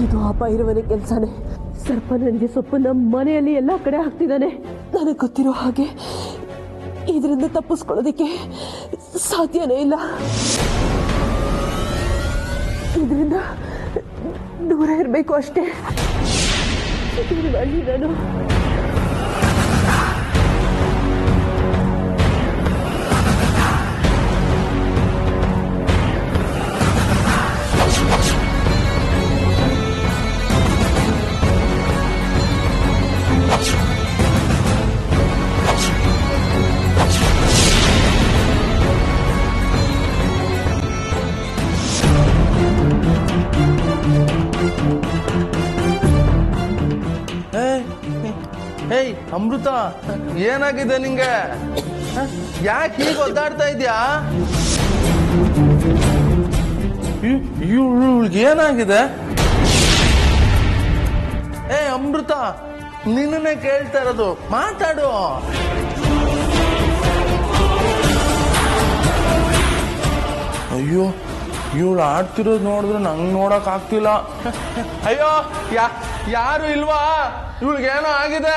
ಇದು ಆ ಭೈರವನ ಕೆಲಸನೇ ಸರ್ಪ ನನಗೆ ಸೊಪ್ಪನ್ನ ಮನೆಯಲ್ಲಿ ಎಲ್ಲ ಕಡೆ ಹಾಕ್ತಿದ್ದಾನೆ ನನಗೆ ಗೊತ್ತಿರೋ ಹಾಗೆ ಇದರಿಂದ ತಪ್ಪಿಸ್ಕೊಳ್ಳೋದಕ್ಕೆ ಸಾಧ್ಯನೇ ಇಲ್ಲ ಇದರಿಂದ ದೂರ ಇರಬೇಕು ಅಷ್ಟೇ ಏನ್ ಮಾಡ್ಲಿ ನಾನು ಏಯ್ ಅಮೃತ ಏನಾಗಿದೆ ನಿಂಗೆ ಯಾಕೆ ಹೀಗೆ ಒದ್ದಾಡ್ತಾ ಇದ್ಯಾ ಇವಳಿಗೆ ಏನಾಗಿದೆ ಏ ಅಮೃತ ನಿನ್ನನ್ನೇ ಕೇಳ್ತಾ ಇರೋದು ಮಾತಾಡು ಅಯ್ಯೋ ಇವಳು ಆಡ್ತಿರೋದು ನೋಡಿದ್ರೆ ನಂಗೆ ನೋಡಕ್ ಆಗ್ತಿಲ್ಲ ಅಯ್ಯೋ ಯಾ ಯಾರು ಇಲ್ವಾ ಇವಳಿಗೇನೋ ಆಗಿದೆ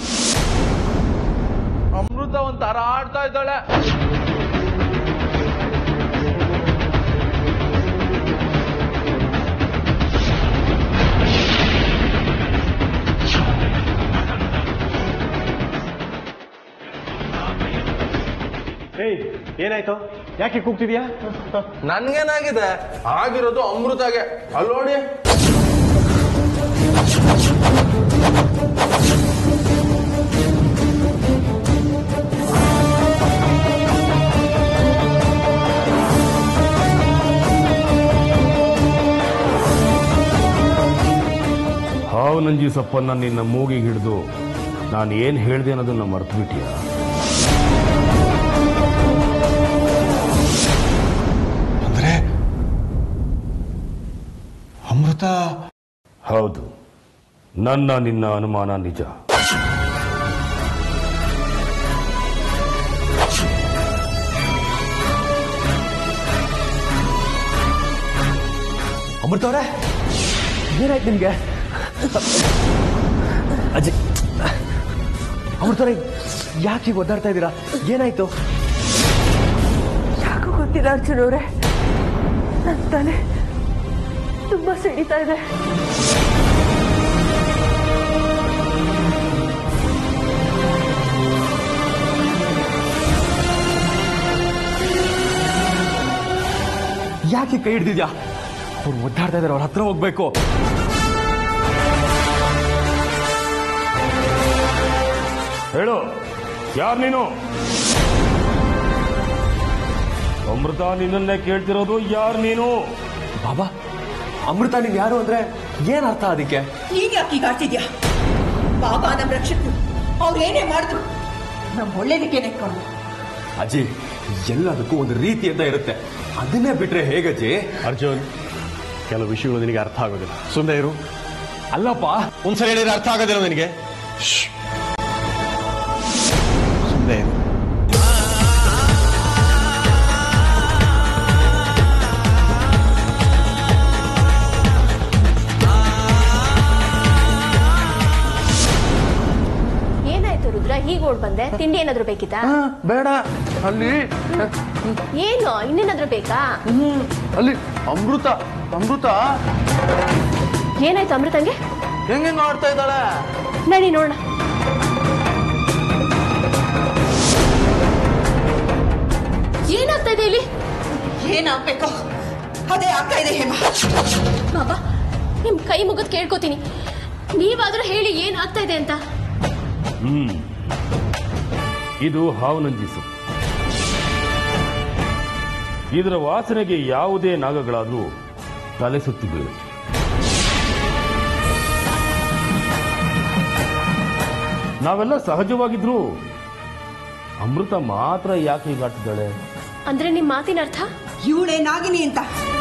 ಅಮೃತ ಒಂಥರ ಆಡ್ತಾ ಇದ್ದಾಳೆ ಏಯ್ ಏನಾಯ್ತು ಯಾಕೆ ಕೂಗ್ತಿದ್ಯಾ ನನ್ಗೇನಾಗಿದೆ ಆಗಿರೋದು ಅಮೃತಗೆ ಅಲ್ಲಿ ನೋಡಿ ಹಾವು ನಂಜಿ ಸೊಪ್ಪನ್ನ ನಿನ್ನ ಮೂಗಿಗೆ ಹಿಡಿದು ನಾನು ಏನು ಹೇಳಿದೆ ಅನ್ನೋದನ್ನ ಮರ್ತು ಬಿಟ್ಟಿಯ ಅಂದ್ರೆ ಅಮೃತ ಹೌದು ನನ್ನ ನಿನ್ನ ಅನುಮಾನ ನಿಜ ಅಮೃತ ಅವರೇ ಏನಾಯ್ತು ನಿಮ್ಗೆ ಅಜ್ಜಿ ಅಮೃತ ಅವರೇ ಯಾಕೆ ಹೀಗೆ ಒದ್ದಾಡ್ತಾ ಇದ್ದೀರಾ ಏನಾಯ್ತು ಯಾಕೋ ಗೊತ್ತಿಲ್ಲ ಅರ್ಜುನ್ ಅವರೇ ನನ್ನ ತಲೆ ತುಂಬಾ ಸಿಡಿತಾ ಇದೆ ಯಾಕೆ ಕೈ ಹಿಡ್ದಿದ್ಯಾ ಅವ್ರು ಒದ್ದಾಡ್ತಾ ಇದ್ದಾರೆ ಅವ್ರ ಹತ್ರ ಹೋಗ್ಬೇಕು ಹೇಳು ಯಾರು ನೀನು ಅಮೃತ ನಿನ್ನನ್ನೇ ಕೇಳ್ತಿರೋದು ಯಾರು ನೀನು ಬಾಬಾ ಅಮೃತ ನೀವ್ ಯಾರು ಅಂದ್ರೆ ಏನ್ ಅರ್ಥ ಅದಕ್ಕೆ ನೀನ್ ಯಾಕೆ ಈಗ ಆಡ್ತಿದ್ಯಾ ಬಾಬಾ ನಮ್ ರಕ್ಷಕರು ಅವ್ರು ಏನೇ ಮಾಡಿದ್ರು ನಮ್ ಒಳ್ಳೇದಕ್ಕೆ ನೆಕ್ಕೊಂಡು ಅಜ್ಜಿ ಎಲ್ಲದಕ್ಕೂ ಒಂದು ರೀತಿ ಅಂತ ಇರುತ್ತೆ ಅದನ್ನೇ ಬಿಟ್ರೆ ಹೇಗಜ್ಜಿ ಅರ್ಜುನ್ ಕೆಲವು ವಿಷಯಗಳು ನಿನಗೆ ಅರ್ಥ ಆಗೋದಿಲ್ಲ ಸುಮ್ಮನೆ ಇರು ಅಲ್ಲಪ್ಪ ಒಂದ್ಸಲ ಹೇಳಿದ್ರೆ ಅರ್ಥ ಆಗೋದಿಲ್ಲ ನಿನಗೆ ಸುಮ್ಮನೆ ಇರು ಏನಾಯ್ತು ರುದ್ರ ಹೀಗೆ ಓಡ್ ಬಂದೆ ತಿಂಡಿ ಏನಾದ್ರು ಬೇಕಿತ್ತಾ ಆ, ಬೇಡ ಅಲ್ಲಿ ಏನು ಇನ್ನೇನಾದ್ರೂ ಬೇಕಾ ಹ್ಮ್, ಅಲ್ಲಿ ಅಮೃತ ಅಮೃತ ಏನಾಯ್ತು ಅಮೃತಂಗೆ ಹೆಂಗೆ ಆಡ್ತಾ ಇದ್ದಾಳೆ ನಡಿ ನೋಡೋಣ ಏನಾಗ್ತಾ ಇದೆ ಇಲ್ಲಿ ಏನಾಗ್ಬೇಕು ಅದೇ ಆಗ್ತಾ ಇದೆ ಹೇಮ ಬಾಬಾ ನಿಮ್ ಕೈ ಮುಗಿದ್ ಕೇಳ್ಕೊತೀನಿ ನೀವಾದ್ರೂ ಹೇಳಿ ಏನಾಗ್ತಾ ಇದೆ ಅಂತ ಹ್ಮ್ ಇದು ಹಾವು ನಂಜಿ ಸೊಪ್ಪು ಇದರ ವಾಸನೆಗೆ ಯಾವುದೇ ನಾಗಗಳಾದ್ರೂ ತಲೆ ಸುತ್ತಿ ಬೀಳುತ್ತೆ ನಾವೆಲ್ಲ ಸಹಜವಾಗಿದ್ರು ಅಮೃತ ಮಾತ್ರ ಯಾಕೆ ಹೀಗಾಡ್ತಿದ್ದಾಳೆ ಅಂದ್ರೆ ನಿಮ್ ಮಾತಿನ ಅರ್ಥ ಇವಳೇ ನಾಗಿನಿ ಅಂತ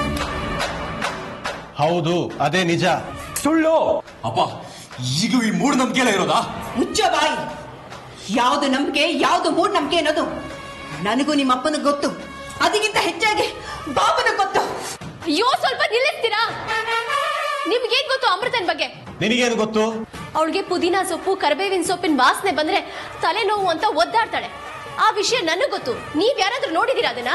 ಹೌದು ಅದೇ ನಿಜ ಸುಳ್ಳು ಅಪ್ಪ ಈಗಲೂ ಈ ಮೂಢನಂಬಿಕೆ ಇರೋದಾ ಮುಚ್ಚ ಬಾಯಿ ಯಾವ್ದು ನಂಬಿಕೆ ಯಾವ್ದು ಮೂಢನಂಬಿಕೆ ಅನ್ನೋದು ನನಗೂ ನಿಮ್ಮ ಅಪ್ಪನ ಗೊತ್ತು ಅದಕ್ಕಿಂತ ಹೆಚ್ಚಾಗಿ ಬಾಬನ ಗೊತ್ತು ಅಯ್ಯೋ ಸ್ವಲ್ಪ ನಿಲ್ಲಿಸ್ತೀರಾ ನಿಮ್ಗೇನ್ ಗೊತ್ತು ಅಮೃತನ್ ಬಗ್ಗೆ ನಿನಗೇನು ಗೊತ್ತು ಅವಳಿಗೆ ಪುದೀನ ಸೊಪ್ಪು ಕರಿಬೇವಿನ ಸೊಪ್ಪಿನ ವಾಸನೆ ಬಂದ್ರೆ ತಲೆನೋವು ಅಂತ ಒದ್ದಾಡ್ತಾಳೆ ಆ ವಿಷಯ ನನಗ್ ಗೊತ್ತು ನೀವ್ ಯಾರಾದ್ರೂ ನೋಡಿದೀರಾ ಅದನ್ನ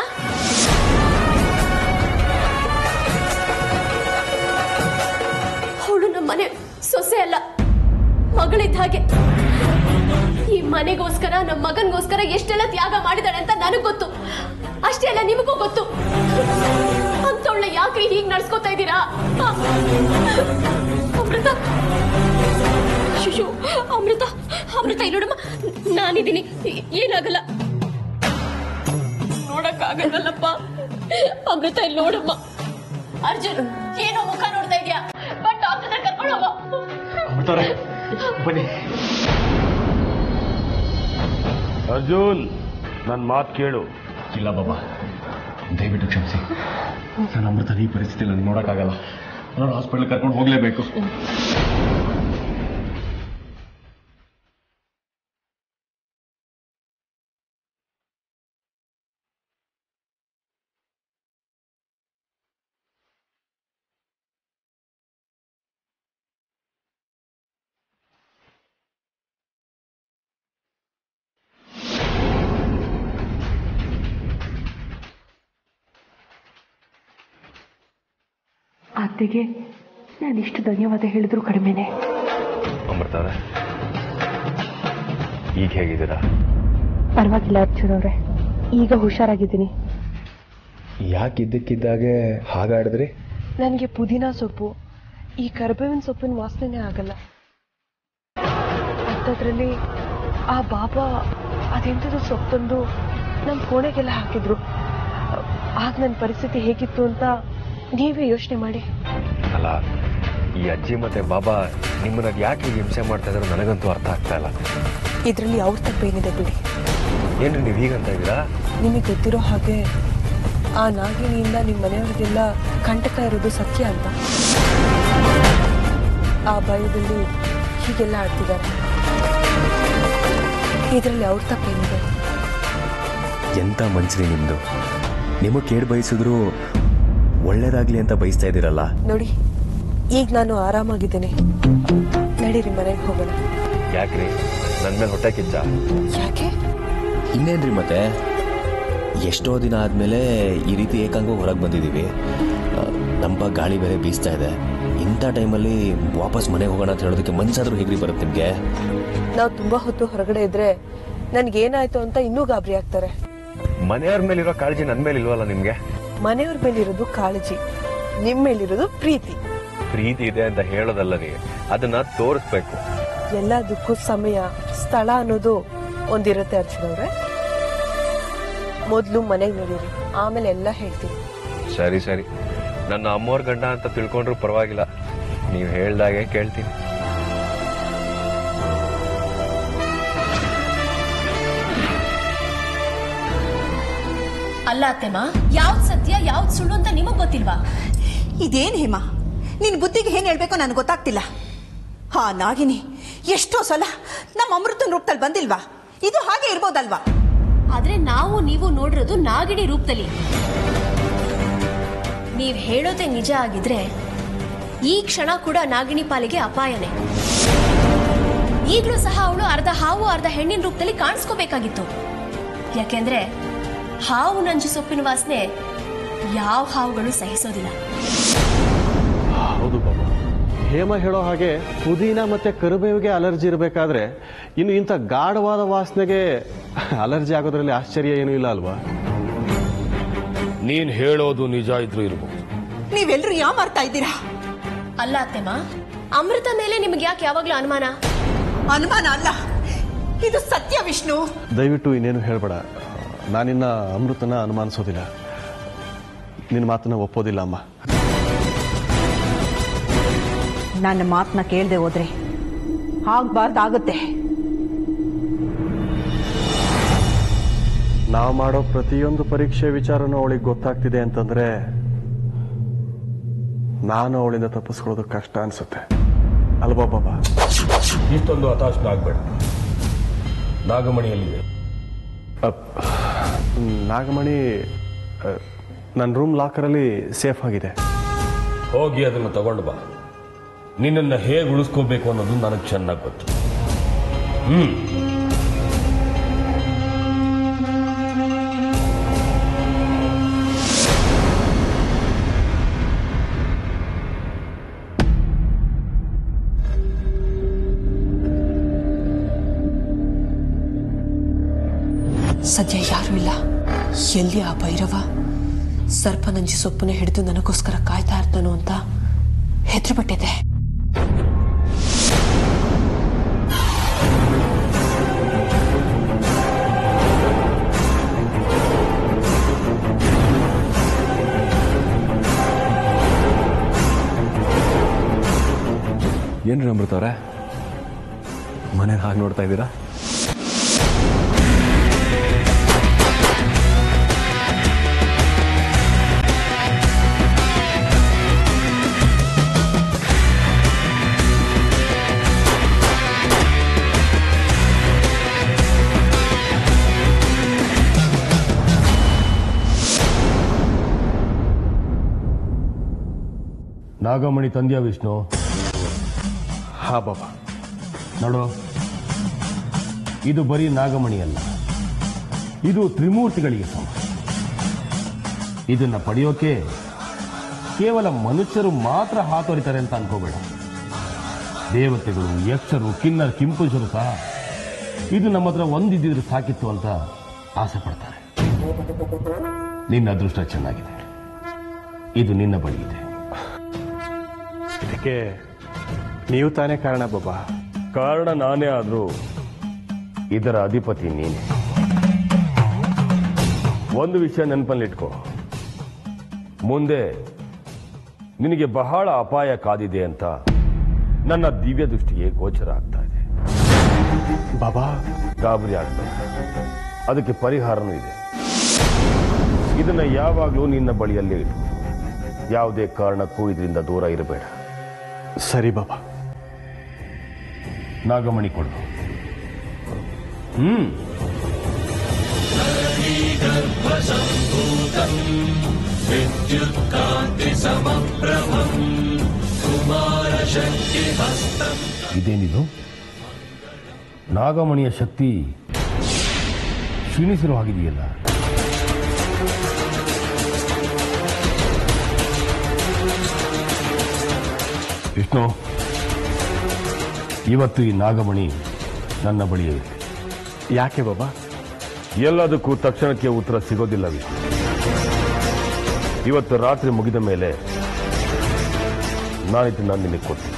ಅವಳು ನಮ್ಮ ಮನೆ ಸೊಸೆ ಅಲ್ಲ ಮಗಳಿದ್ದ ಹಾಗೆ ಈ ಮನೆಗೋಸ್ಕರ ನಮ್ಮ ಮಗನ್ಗೋಸ್ಕರ ಎಷ್ಟೆಲ್ಲ ತ್ಯಾಗ ಮಾಡಿದಾಳೆ ಅಂತ ನನಗ್ ಗೊತ್ತು ಅಷ್ಟೇ ಅಲ್ಲ ನಿಮಗೂ ಗೊತ್ತು ಅಂತವಳ ಯಾಕೆ ಹೀಗ್ ನಡ್ಸ್ಕೊತಾ ಇದ್ದೀರಾ ಆ, ಅಮೃತ ಅಯ್ಯೋ ಅಮೃತ ಅಮೃತ ಇಲ್ಲಿ ನೋಡಮ್ಮ ನಾನಿದ್ದೀನಿ ಏ- ಏನಾಗಲ್ಲ ನೋಡಕ್ಕಾಗಲ್ಲಪ್ಪ ಅಮೃತ ಇಲ್ಲಿ ನೋಡಮ್ಮ ಅರ್ಜುನ್ ಏನೋ ಮುಖ ನೋಡ್ತಾ ಇದೀಯಾ ಬಟ್ ಡಾಕ್ಟರ್ ಕರ್ಕೊಂಡು ಹೋಗೋ ಅಮೃತವ್ರೆ ಬನ್ನಿ ಅರ್ಜುನ್ ನನ್ನ ಮಾತು ಕೇಳು ಇಲ್ಲ ಬಾಬಾ ದಯವಿಟ್ಟು ಕ್ಷಮಿಸಿ ನಾನು ಅಮೃತ ಈ ಪರಿಸ್ಥಿತಿಯಲ್ಲಿ ನನಗೆ ನೋಡೋಕ್ಕಾಗಲ್ಲ ನಾನು ಹಾಸ್ಪಿಟಲ್ ಕರ್ಕೊಂಡು ಹೋಗಲೇಬೇಕು ಅತ್ತೆಗೆ ನಾನು ಇಷ್ಟು ಧನ್ಯವಾದ ಹೇಳಿದ್ರು ಕಡಿಮೆನೆ ಅಮೃತವ್ರೆ ಈಗ ಹೇಗಿದ್ದೀರಾ ಪರವಾಗಿಲ್ಲ ಅರ್ಜುನ್ ಅವ್ರೆ ಈಗ ಹುಷಾರಾಗಿದ್ದೀನಿ ಯಾಕೆ ಇದ್ದಕ್ಕಿದ್ದಾಗೆ ಹಾಗಾಡಿದ್ರಿ ನನಗೆ ಪುದೀನ ಸೊಪ್ಪು ಈ ಕರಿಬೇವಿನ ಸೊಪ್ಪಿನ ವಾಸನೆ ಆಗಲ್ಲ ಅಂಥದ್ರಲ್ಲಿ ಆ ಬಾಬಾ ಅದೆಂಥದ್ದು ಸೊಪ್ಪಂದು ನಮ್ಮ ಕೋಣೆಗೆಲ್ಲ ಹಾಕಿದ್ರು ಆಗ ನನ್ನ ಪರಿಸ್ಥಿತಿ ಹೇಗಿತ್ತು ಅಂತ ನೀವೇ ಯೋಚನೆ ಮಾಡಿ ಅಲ್ಲ ಈ ಅಜ್ಜಿ ಮತ್ತೆ ಬಾಬಾ ನಿಮ್ಮನ್ನ ಯಾಕೆ ಹೀಗೆ ಹಿಂಸೆ ಮಾಡ್ತಾ ಇದ್ರು ನನಗಂತೂ ಅರ್ಥ ಆಗ್ತಾ ಇಲ್ಲ ಇದರಲ್ಲಿ ಅವ್ರ ತಪ್ಪೇನಿದೆ ಬಿಡಿ ಏನ್ರಿ ನೀವು ಹೀಗಂತ ಇದ್ದೀರಾ ನಿಮಗೆ ಗೊತ್ತಿರೋ ಹಾಗೆ ಆ ನಾಗಿನಿಯಿಂದ ನಿಮ್ಮ ಮನೆಯವರಿಗೆಲ್ಲ ಕಂಟಕ ಇರೋದು ಸತ್ಯ ಅಂತ ಆ ಭಯದಲ್ಲಿ ಹೀಗೆಲ್ಲ ಆಡ್ತಿದ್ದಾರೆ ಇದರಲ್ಲಿ ಅವ್ರ ತಪ್ಪೇನಿದೆ ಎಂಥ ಮನ್ಸ್ರಿ ನಿಮ್ದು ನಿಮಗೆ ಕೇಳಿ ಬಯಸಿದ್ರು ಒಳ್ಳೇದಾಗ್ಲಿ ಅಂತ ಬಯಸ್ತಾ ಇದ್ದೀರಲ್ಲ ನೋಡಿ ಈಗ ನಾನು ಆರಾಮಾಗಿದ್ದೇನೆ ನಡೀರಿ ಮನೆಗೆ ಹೋಗೋಣ ಯಾಕ್ರಿ ನನ್ನ ಮೇಲೆ ಹೊಟ್ಟೆ ಕಿಚ್ಚ ಯಾಕೆ ಇನ್ನೇನ್ರಿ ಮತ್ತೆ ಎಷ್ಟೋ ದಿನ ಆದಮೇಲೆ ಈ ರೀತಿ ಏಕಾಂಗ ಹೊರಗೆ ಬಂದಿದ್ದೀವಿ ಆ, ತಂಪ ಗಾಳಿ ಬೇರೆ ಬೀಸ್ತಾ ಇದೆ ಇಂಥ ಟೈಮಲ್ಲಿ ವಾಪಸ್ ಮನೆಗೆ ಹೋಗೋಣ ಅಂತ ಹೇಳೋದಕ್ಕೆ ಮನ್ಸಾದ್ರೂ ಹೇಗ್ರಿ ಬರುತ್ತೆ ನಿಮಗೆ ನಾವು ತುಂಬಾ ಹೊತ್ತು ಹೊರಗಡೆ ಇದ್ರೆ ನನ್ಗೇನಾಯ್ತು ಅಂತ ಇನ್ನೂ ಗಾಬರಿ ಆಗ್ತಾರೆ ಮನೆಯವ್ರ ಮೇಲಿರೋ ಕಾಳಜಿ ನನ್ನ ಮೇಲೆ ಇಲ್ವಲ್ಲ ನಿಮ್ಗೆ ಮನೆಯವ್ರ ಮೇಲಿರೋದು ಕಾಳಜಿ ನಿಮ್ ಮೇಲಿರೋದು ಪ್ರೀತಿ ಪ್ರೀತಿ ಇದೆ ಅಂತ ಹೇಳೋದಲ್ಲ ನೀ ಅದನ್ನ ತೋರಿಸ್ಬೇಕು ಎಲ್ಲದಕ್ಕೂ ಸಮಯ ಸ್ಥಳ ಅನ್ನೋದು ಒಂದಿರುತ್ತೆ ಅರ್ಜುನ್ ಅವ್ರೆ ಮೊದ್ಲು ಮನೆಗೆ ನಡೀರಿ ಆಮೇಲೆ ಎಲ್ಲ ಹೇಳ್ತೀನಿ ಸರಿ ಸರಿ ನನ್ನ ಅಮ್ಮೋರ್ ಗಂಡ ಅಂತ ತಿಳ್ಕೊಂಡ್ರು ಪರವಾಗಿಲ್ಲ ನೀವು ಹೇಳ್ದಾಗೆ ಕೇಳ್ತೀನಿ ಅಲ್ಲ ಅತ್ತೆಮ್ಮ ಯಾವ್ದು ಸತ್ಯ ಯಾವ್ದು ಸುಳ್ಳು ಅಂತ ನಿಮಗ್ ಗೊತ್ತಿಲ್ವಾ ಇದೇನ್ ಹೇಮ ನಿನ್ ಬುದ್ಧಿಗೆ ಏನ್ ಹೇಳ್ಬೇಕೋ ನನಗೆ ಗೊತ್ತಾಗ್ತಿಲ್ಲ ಹಾ ನಾಗಿನಿ ಎಷ್ಟೋ ಸಲ ನಮ್ಮ ಅಮೃತನ ರೂಪದಲ್ಲಿ ಬಂದಿಲ್ವಾ ಇದು ಹಾಗೆ ಇರ್ಬೋದಲ್ವಾ ಆದ್ರೆ ನಾವು ನೀವು ನೋಡಿರೋದು ನಾಗಿಣಿ ರೂಪದಲ್ಲಿ ನೀವ್ ಹೇಳೋದೇ ನಿಜ ಆಗಿದ್ರೆ ಈ ಕ್ಷಣ ಕೂಡ ನಾಗಿಣಿ ಪಾಲಿಗೆ ಅಪಾಯನೇ ಈಗಲೂ ಸಹ ಅವಳು ಅರ್ಧ ಹಾವು ಅರ್ಧ ಹೆಣ್ಣಿನ ರೂಪದಲ್ಲಿ ಕಾಣಿಸ್ಕೋಬೇಕಾಗಿತ್ತು ಯಾಕೆಂದ್ರೆ ಹಾವು ನಂಜು ಸೊಪ್ಪಿನ ವಾಸನೆ ಯಾವ ಹಾವುಗಳು ಸಹಿಸೋದಿಲ್ಲ ಹೌದು ಬಾಬಾ ಹೇಮ ಹೇಳೋ ಹಾಗೆ ಪುದೀನ ಮತ್ತೆ ಕರಿಬೇವಿಗೆ ಅಲರ್ಜಿ ಇರಬೇಕಾದ್ರೆ ಇನ್ನು ಇಂಥ ಗಾಢವಾದ ವಾಸನೆಗೆ ಅಲರ್ಜಿ ಆಗೋದ್ರಲ್ಲಿ ಆಶ್ಚರ್ಯ ಏನೂ ಇಲ್ಲ ಅಲ್ವಾ ನೀನ್ ಹೇಳೋದು ನಿಜ ಇದ್ರೂ ಇರ್ಬೋದು ನೀವೆಲ್ರೂ ಯಾವ ಮಾಡ್ತಾ ಇದ್ದೀರಾ ಅಲ್ಲ ಅತ್ತೆಮ್ಮ ಅಮೃತ ಮೇಲೆ ನಿಮ್ಗೆ ಯಾಕೆ ಯಾವಾಗ್ಲೂ ಅನುಮಾನ ಅನುಮಾನ ಅಲ್ಲ ಇದು ಸತ್ಯ ವಿಷ್ಣು ದಯವಿಟ್ಟು ಇನ್ನೇನು ಹೇಳಬೇಡ ನಾನಿನ್ನ ಅಮೃತನ ಅನುಮಾನಿಸೋದಿಲ್ಲ ನಿನ್ನ ಮಾತನ್ನ ಒಪ್ಪೋದಿಲ್ಲ ಅಮ್ಮ ನನ್ನ ಮಾತನ್ನ ಕೇಳದೆ ಹೋದ್ರೆ ಆಗ್ಬಾರ್ದಾಗುತ್ತೆ ನಾವು ಮಾಡೋ ಪ್ರತಿಯೊಂದು ಪರೀಕ್ಷೆ ವಿಚಾರನೂ ಅವಳಿಗೆ ಗೊತ್ತಾಗ್ತಿದೆ ಅಂತಂದ್ರೆ ನಾನು ಅವಳಿಂದ ತಪ್ಪಿಸ್ಕೊಳ್ಳೋದು ಕಷ್ಟ ಅನ್ಸುತ್ತೆ ಅಲ್ವಾ ಬಾಬಾ ಇಷ್ಟೊಂದು ಹತಾಶನ ಆಗ್ಬೇಡ ನಾಗಮಣಿಯಲ್ಲಿದೆ ಅಪ್, ನಾಗಮಣಿ ನನ್ನ ರೂಮ್ ಲಾಕರಲ್ಲಿ ಸೇಫ್ ಆಗಿದೆ ಹೋಗಿ ಅದನ್ನು ತಗೊಂಡು ಬಾ ನಿನ್ನನ್ನು ಹೇಗೆ ಉಳಿಸ್ಕೋಬೇಕು ಅನ್ನೋದು ನನಗೆ ಚೆನ್ನಾಗಿ ಗೊತ್ತು ಹ್ಮ್ ಸದ್ಯ ಯಾರೂ ಇಲ್ಲ ಎಲ್ಲಿ ಆ ಭೈರವ ಸರ್ಪನಂಜಿ ಸೊಪ್ಪನ್ನ ಹಿಡಿದು ನನಗೋಸ್ಕರ ಕಾಯ್ತಾ ಇರ್ತಾನೋ ಅಂತ ಹೆದರ್ಬಿಟ್ಟಿದೆ ಏನ್ರಿ ಅಮೃತ ಅವರೇ ಮನೇಲಿ ಹಾಗೆ ನೋಡ್ತಾ ಇದ್ದೀರಾ ನಾಗಮಣಿ ತಂದ್ಯಾ ವಿಷ್ಣು ಹಾ ಬಾಬಾ ನೋಡು ಇದು ಬರೀ ನಾಗಮಣಿ ಅಲ್ಲ ಇದು ತ್ರಿಮೂರ್ತಿಗಳಿಗೆ ಸಮ ಇದನ್ನ ಪಡೆಯೋಕೆ ಕೇವಲ ಮನುಷ್ಯರು ಮಾತ್ರ ಹಾತೊರಿತಾರೆ ಅಂತ ಅನ್ಕೋಬೇಡ ದೇವತೆಗಳು ಯಕ್ಷರು ಕಿನ್ನರ್ ಕಿಂಪುಷರು ಸಹ ಇದು ನಮ್ಮ ಹತ್ರ ಒಂದಿದ್ದಿದ್ರೆ ಸಾಕಿತ್ತು ಅಂತ ಆಸೆ ಪಡ್ತಾರೆ ನಿನ್ನ ಅದೃಷ್ಟ ಚೆನ್ನಾಗಿದೆ ಇದು ನಿನ್ನ ಬಳಿ ಇದೆ ಇದಕ್ಕೆ ನೀವು ತಾನೇ ಕಾರಣ ಬಾಬಾ ಕಾರಣ ನಾನೇ ಆದರೂ ಇದರ ಅಧಿಪತಿ ನೀನೆ ಒಂದು ವಿಷಯ ನೆನಪಲ್ಲಿಟ್ಕೋ ಮುಂದೆ ನಿನಗೆ ಬಹಳ ಅಪಾಯ ಕಾದಿದೆ ಅಂತ ನನ್ನ ದಿವ್ಯ ದೃಷ್ಟಿಗೆ ಗೋಚರ ಆಗ್ತಾ ಇದೆ ಬಾಬಾ ಗಾಬರಿ ಆಗ್ಬೇಡ ಅದಕ್ಕೆ ಪರಿಹಾರನೂ ಇದೆ ಇದನ್ನ ಯಾವಾಗಲೂ ನಿನ್ನ ಬಳಿಯಲ್ಲೇ ಇಡು ಯಾವುದೇ ಕಾರಣಕ್ಕೂ ಇದರಿಂದ ದೂರ ಇರಬೇಡ ಸರಿ ಬಾಬಾ ನಾಗಮಣಿ ಕೊಡು ಹ್ಮ್ ಇದೇನಿದು ನಾಗಮಣಿಯ ಶಕ್ತಿ ಕ್ಷೀಣಿಸಿರೋ ಹಾಗಿದೆಯಲ್ಲ ವಿಷ್ಣು ಇವತ್ತು ಈ ನಾಗಮಣಿ ನನ್ನ ಬಳಿಯೇ ಇದೆ ಯಾಕೆ ಬಾಬಾ ಎಲ್ಲದಕ್ಕೂ ತಕ್ಷಣಕ್ಕೆ ಉತ್ತರ ಸಿಗೋದಿಲ್ಲ ವಿಷ್ಣು ಇವತ್ತು ರಾತ್ರಿ ಮುಗಿದ ಮೇಲೆ ನಾನಿದನ್ನ ನಿನಗೆ ಕೊಡ್ತೀನಿ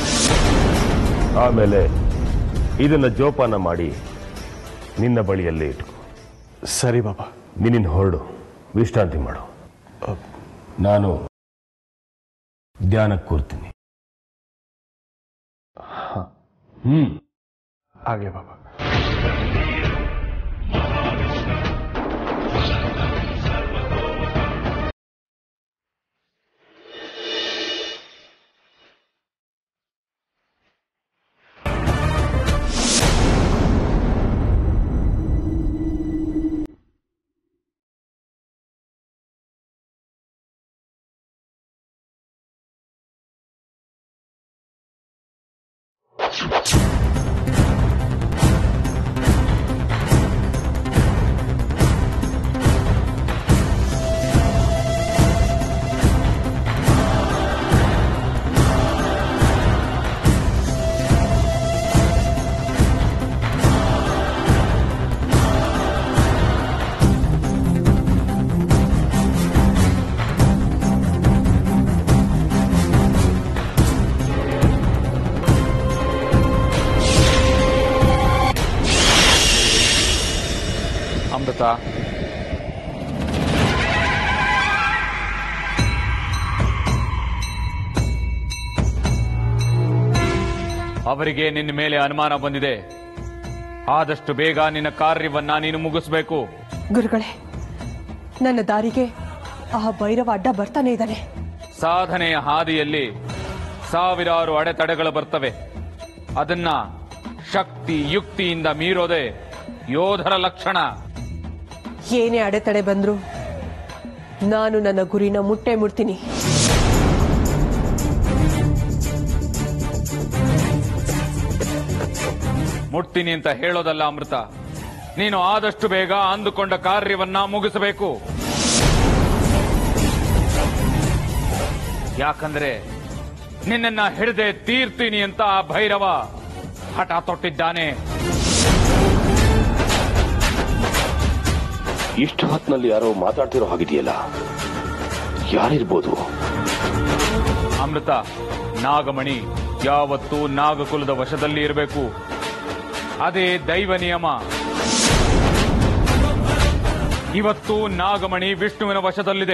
ಆಮೇಲೆ ಇದನ್ನ ಜೋಪಾನ ಮಾಡಿ ನಿನ್ನ ಬಳಿಯಲ್ಲೇ ಇಟ್ಕೊ ಸರಿ ಬಾಬಾ ನಿನ್ನ ಹೊರಡು ವಿಶ್ರಾಂತಿ ಮಾಡು ನಾನು ಧ್ಯಾನಕ್ಕೆ ಕೂರ್ತೀನಿ ಹ್ಮ್ ಹಾಗೆ ಬಾಬಾ ಅಮೃತ ಅವರಿಗೆ ನಿನ್ನ ಮೇಲೆ ಅನುಮಾನ ಬಂದಿದೆ ಆದಷ್ಟು ಬೇಗ ನಿನ್ನ ಕಾರ್ಯವನ್ನ ನೀನು ಮುಗಿಸ್ಬೇಕು ಗುರುಗಳೇ ನನ್ನ ದಾರಿಗೆ ಆ ಭೈರವ ಅಡ್ಡ ಬರ್ತಾನೆ ಇದ್ದಾನೆ ಸಾಧನೆಯ ಹಾದಿಯಲ್ಲಿ ಸಾವಿರಾರು ಅಡೆತಡೆಗಳು ಬರ್ತವೆ ಅದನ್ನ ಶಕ್ತಿ ಯುಕ್ತಿಯಿಂದ ಮೀರೋದೆ ಯೋಧರ ಲಕ್ಷಣ ಏನೇ ಅಡೆತಡೆ ಬಂದ್ರು ನಾನು ನನ್ನ ಗುರಿನ ಮುಟ್ಟೆ ಮುಟ್ತೀನಿ ಮುಟ್ತೀನಿ ಅಂತ ಹೇಳೋದಲ್ಲ ಅಮೃತ ನೀನು ಆದಷ್ಟು ಬೇಗ ಅಂದುಕೊಂಡ ಕಾರ್ಯವನ್ನ ಮುಗಿಸಬೇಕು ಯಾಕಂದ್ರೆ ನಿನ್ನನ್ನ ಹಿಡದೆ ತೀರ್ತೀನಿ ಅಂತ ಆ ಭೈರವ ಹಠ ತೊಟ್ಟಿದ್ದಾನೆ ಇಷ್ಟು ಹೊತ್ತಿನಲ್ಲಿ ಯಾರೋ ಮಾತಾಡ್ತಿರೋ ಹಾಗಿದೆಯಲ್ಲ ಯಾರಿರ್ಬೋದು ಅಮೃತ ನಾಗಮಣಿ ಯಾವತ್ತೂ ನಾಗಕುಲದ ವಶದಲ್ಲಿ ಇರಬೇಕು ಅದೇ ದೈವ ನಿಯಮ ಇವತ್ತು ನಾಗಮಣಿ ವಿಷ್ಣುವಿನ ವಶದಲ್ಲಿದೆ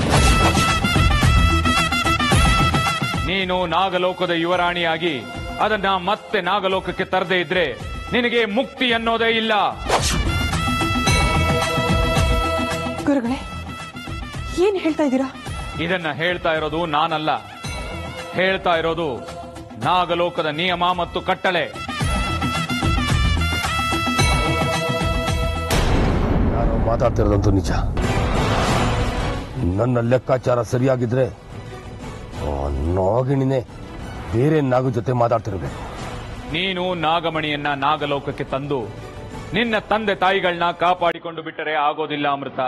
ನೀನು ನಾಗಲೋಕದ ಯುವರಾಣಿಯಾಗಿ ಅದನ್ನ ಮತ್ತೆ ನಾಗಲೋಕಕ್ಕೆ ತರದೇ ಇದ್ರೆ ನಿನಗೆ ಮುಕ್ತಿ ಅನ್ನೋದೇ ಇಲ್ಲ ಗುರುಗಳೇ ಏನ್ ಹೇಳ್ತಾ ಇದ್ದೀರಾ ಇದನ್ನ ಹೇಳ್ತಾ ಇರೋದು ನಾನಲ್ಲ ಹೇಳ್ತಾ ಇರೋದು ನಾಗಲೋಕದ ನಿಯಮ ಮತ್ತು ಕಟ್ಟಳೆ ಯಾರೋ ಮಾತಾಡ್ತಿರೋದಂತೂ ನಿಜ ನನ್ನ ಲೆಕ್ಕಾಚಾರ ಸರಿಯಾಗಿದ್ರೆ ಆ ನಾಗಿಣಿನೇ ಬೇರೆ ನಾಗು ಜೊತೆ ಮಾತಾಡ್ತಿರ್ಬೇಕು ನೀನು ನಾಗಮಣಿಯನ್ನ ನಾಗಲೋಕಕ್ಕೆ ತಂದು ನಿನ್ನ ತಂದೆ ತಾಯಿಗಳನ್ನ ಕಾಪಾಡಿಕೊಂಡು ಬಿಟ್ಟರೆ ಆಗೋದಿಲ್ಲ ಅಮೃತ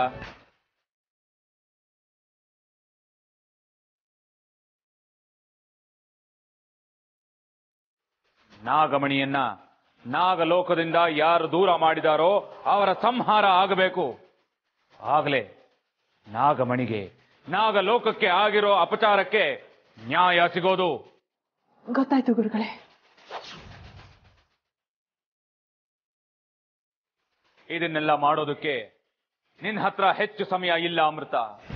ನಾಗಮಣಿಯನ್ನ ನಾಗಲೋಕದಿಂದ ಯಾರು ದೂರ ಮಾಡಿದಾರೋ ಅವರ ಸಂಹಾರ ಆಗಬೇಕು ಆಗಲೇ ನಾಗಮಣಿಗೆ ನಾಗಲೋಕಕ್ಕೆ ಆಗಿರೋ ಅಪಚಾರಕ್ಕೆ ನ್ಯಾಯ ಸಿಗೋದು ಗೊತ್ತಾಯ್ತು ಗುರುಗಳೇ ಇದನ್ನೆಲ್ಲ ಮಾಡೋದಕ್ಕೆ ನಿನ್ನ ಹತ್ರ ಹೆಚ್ಚು ಸಮಯ ಇಲ್ಲ ಅಮೃತ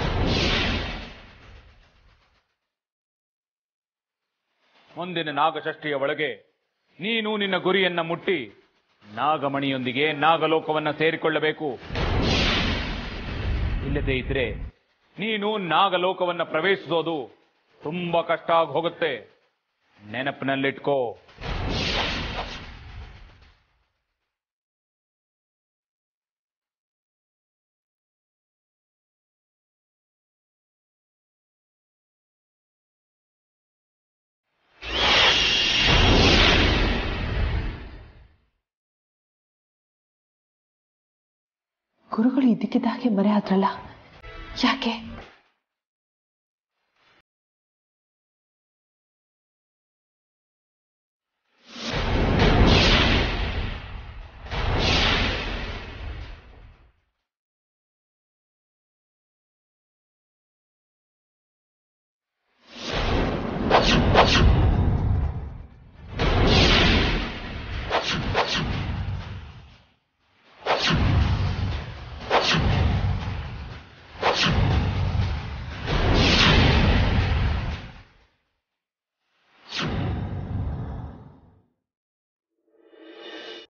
ಮುಂದಿನ ನಾಗಷಷ್ಠಿಯ ಒಳಗೆ ನೀನು ನಿನ್ನ ಗುರಿಯನ್ನ ಮುಟ್ಟಿ ನಾಗಮಣಿಯೊಂದಿಗೆ ನಾಗಲೋಕವನ್ನ ಸೇರಿಕೊಳ್ಳಬೇಕು ಇಲ್ಲದೇ ಇದ್ರೆ ನೀನು ನಾಗಲೋಕವನ್ನ ಪ್ರವೇಶಿಸೋದು ತುಂಬಾ ಕಷ್ಟ ಆಗಿ ಹೋಗುತ್ತೆ ನೆನಪಿನಲ್ಲಿಟ್ಕೋ ಗುರುಗಳು ಇದ್ದಕ್ಕಿದ್ದಾಗೆ ಮರೆ ಆದ್ರಲ್ಲ ಯಾಕೆ